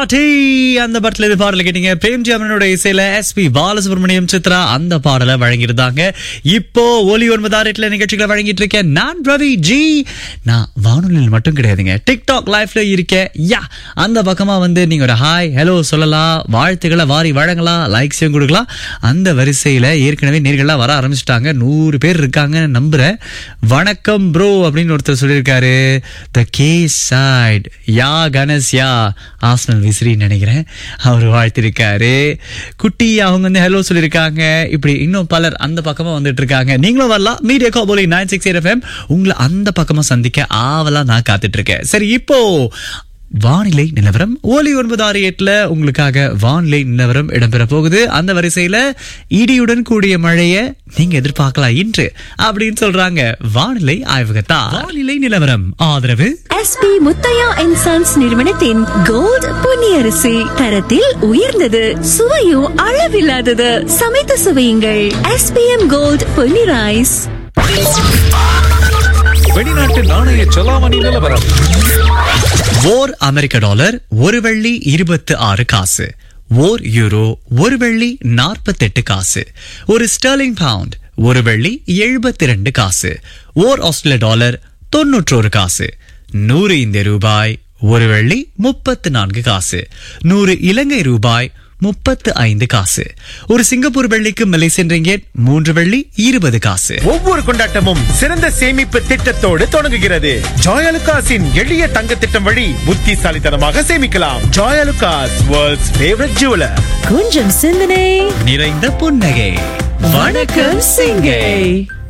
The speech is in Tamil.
பார்ட்டி அந்த படத்துல இது பாடல கேட்டீங்க பிரேம்ஜி அம்மனோட இசையில எஸ்பி பாலசுப்ரமணியம் சித்ரா அந்த பாடலை வழங்கியிருந்தாங்க இப்போ ஒலி ஒன்பதாறு எட்டுல நிகழ்ச்சிகளை வழங்கிட்டு இருக்கேன் நான் ரவி ஜி நான் வானொலியில் மட்டும் கிடையாதுங்க டிக்டாக் லைஃப்ல இருக்கேன் யா அந்த பக்கமா வந்து நீங்க ஒரு ஹாய் ஹலோ சொல்லலாம் வாழ்த்துக்களை வாரி வழங்கலாம் லைக்ஸையும் கொடுக்கலாம் அந்த வரிசையில ஏற்கனவே நேர்கள்லாம் வர ஆரம்பிச்சிட்டாங்க நூறு பேர் இருக்காங்க நம்புறேன் வணக்கம் ப்ரோ அப்படின்னு ஒருத்தர் சொல்லியிருக்காரு the K side ya Ganesh ya Arsenal விசிறின்னு நினைக்கிறேன் அவர் வாழ்த்திருக்காரு குட்டி அவங்க வந்து ஹலோ சொல்லியிருக்காங்க இப்படி இன்னும் பலர் அந்த பக்கமா வந்துட்டு இருக்காங்க நீங்களும் வரலாம் மீடியா காபோலி நைன் சிக்ஸ் எயிட் எஃப்எம் உங்களை அந்த பக்கமா சந்திக்க ஆவலா நான் காத்துட்டு இருக்கேன் சரி இப்போ வானிலை நிலவரம் ஓலி ஒன்பது ஆறு எட்டுல உங்களுக்காக வானிலை நிலவரம் இடம்பெற போகுது அந்த வரிசையில இடியுடன் கூடிய மழைய நீங்க எதிர்பார்க்கலாம் இன்று அப்படின்னு சொல்றாங்க வானிலை ஆய்வகத்தா வானிலை நிலவரம் ஆதரவு எஸ்பி முத்தையா அண்ட் சன்ஸ் நிறுவனத்தின் கோல்ட் பொன்னியரிசி தரத்தில் உயர்ந்தது சுவையும் அளவில்லாதது சமைத்து சுவையுங்கள் எஸ்பிஎம் கோல்ட் பொன்னி ரைஸ் வெளிநாட்டு நாணய செலாவணி நிலவரம் ஓர் அமெரிக்க டாலர் ஒரு வெள்ளி இருபத்து ஆறு காசு ஓர் யூரோ ஒரு வெள்ளி நாற்பத்தெட்டு காசு ஒரு ஸ்டெர்லிங் பவுண்ட் ஒரு வெள்ளி எழுபத்தி ரெண்டு காசு ஓர் ஆஸ்திரேலிய டாலர் தொன்னூற்றோரு காசு நூறு இந்திய ரூபாய் ஒரு வெள்ளி முப்பத்து நான்கு காசு நூறு இலங்கை ரூபாய் முப்பத்து ஐந்து காசு ஒரு சிங்கப்பூர் வெள்ளிக்கு மலேசியன் ரிங்கெட் மூன்று வெள்ளி இருபது காசு ஒவ்வொரு கொண்டாட்டமும் சிறந்த சேமிப்பு திட்டத்தோடு தொடங்குகிறது ஜாயலுகாஸின் எளிய தங்க திட்டம் வழி புத்திசாலித்தனமாக சேமிக்கலாம் ஜாயலுகாஸ் வேர்ல்ட்ஸ் ஃபேவரட் ஜுவலர் கொஞ்சம் சிந்தனை நிறைந்த புன்னகை வணக்கம் சிங்கை